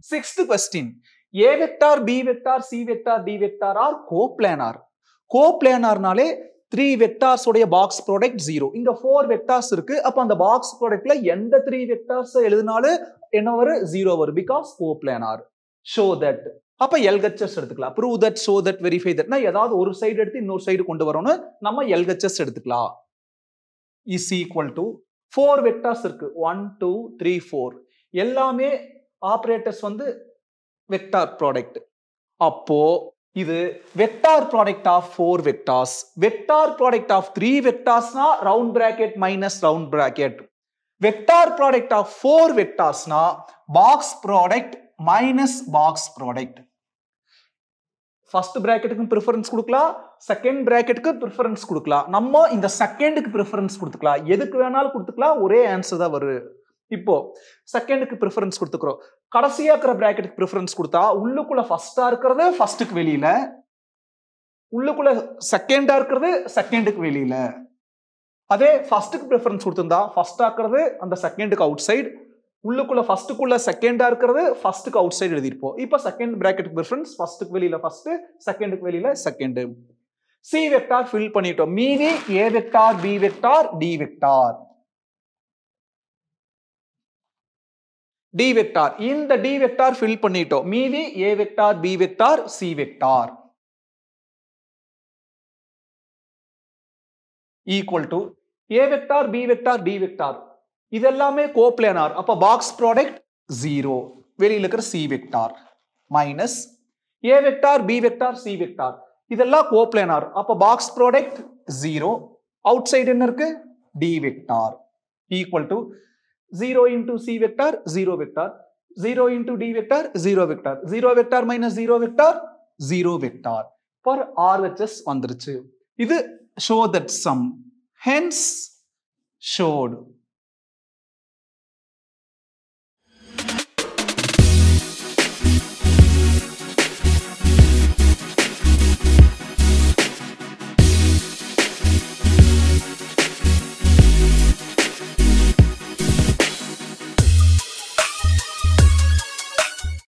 sixth question A vector B vector C vector D vector are coplanar கோப்ளானார்னாலே three vectors உடைய box product zero இங்க four vectors இருக்கு அப்ப அந்த box ப்ராடக்ட்ல எந்த த்ரீ வெக்டார்ஸ் எழுதினாலும் என்ன வரும் ஜீரோ வரும் பிகாஸ் கோப்ளானார் ஷோ தட் அப்ப எல்ஹெச்எஸ் எடுத்துக்கலாம் prove that show that verify தட்னா ஏதாவது ஒரு சைடு எடுத்து இன்னொரு சைடு கொண்டு வரணும் நம்ம எல்ஹெச்எஸ் எடுத்துக்கலாம் is equal to four vectors இருக்கு ஒன் டூ த்ரீ ஃபோர் எல்லாமே ஆப்ரேட்டர்ஸ் வந்து வெக்டார் ப்ராடக்ட் அப்போ இது vector product of four vectors vector product of three வெக்டார்ஸ்னா round bracket minus round bracket vector product of four வெக்டார்ஸ்னா box product minus box product first பிராக்கெட்டுக்கு preference கொடுக்கலாம் second பிராக்கெட்டுக்கு preference கொடுக்கலாம் நம்ம இந்த செகண்டுக்கு ப்ரிஃபரன்ஸ் கொடுத்துக்கலாம் எதுக்கு வேணாலும் கொடுத்துக்கலாம் ஒரே ஆன்சர் தான் வரும் இப்போ செகண்டுக்கு ப்ரிஃபரன்ஸ் கொடுத்துக்கிறோம் கடைசியா இருக்கிற பிராக்கெட்டுக்கு ப்ரிஃபரன்ஸ் கொடுத்தா உள்ளுக்குள்ள ஃபர்ஸ்டா இருக்கிறது ஃபர்ஸ்ட்டுக்கு வெளியில உள்ளுக்குள்ள செகண்டா இருக்கிறது செகண்டுக்கு வெளியில அதே ஃபர்ஸ்ட்டுக்கு ப்ரிஃபரன்ஸ் கொடுத்திருந்தா ஃபர்ஸ்ட் ஆக்குறது அந்த செகண்டுக்கு அவுட் சைடு உள்ளுக்குள்ள ஃபர்ஸ்ட்டுக்குள்ள செகண்டா இருக்கிறது ஃபர்ஸ்ட்டுக்கு அவுட் சைடு எழுதிருப்போம் இப்போ செகண்ட் பிராக்கெட்டுக்கு ப்ரிஃபரன்ஸ் ஃபர்ஸ்ட்டுக்கு வெளியில ஃபர்ஸ்ட் செகண்டுக்கு வெளியில செகண்ட் சி வெக்டார் ஃபில் பண்ணிட்டோம் மீதி A vector B vector D vector D vector இந்த டி வெக்டார் ஃபில் பண்ணிட்டோம் மீதி A vector B vector C vector equal to A vector B vector D vector இதெல்லாமே coplanar அப்ப box product zero வெளியில இருக்கிற C vector minus A vector B vector C vector இதெல்லாம் coplanar அப்ப box product zero outside என்ன இருக்கு D vector equal to zero into C vector zero vector zero into D vector zero vector zero vector minus zero vector zero vector for RHS வந்துருச்சு இது show that some hence showed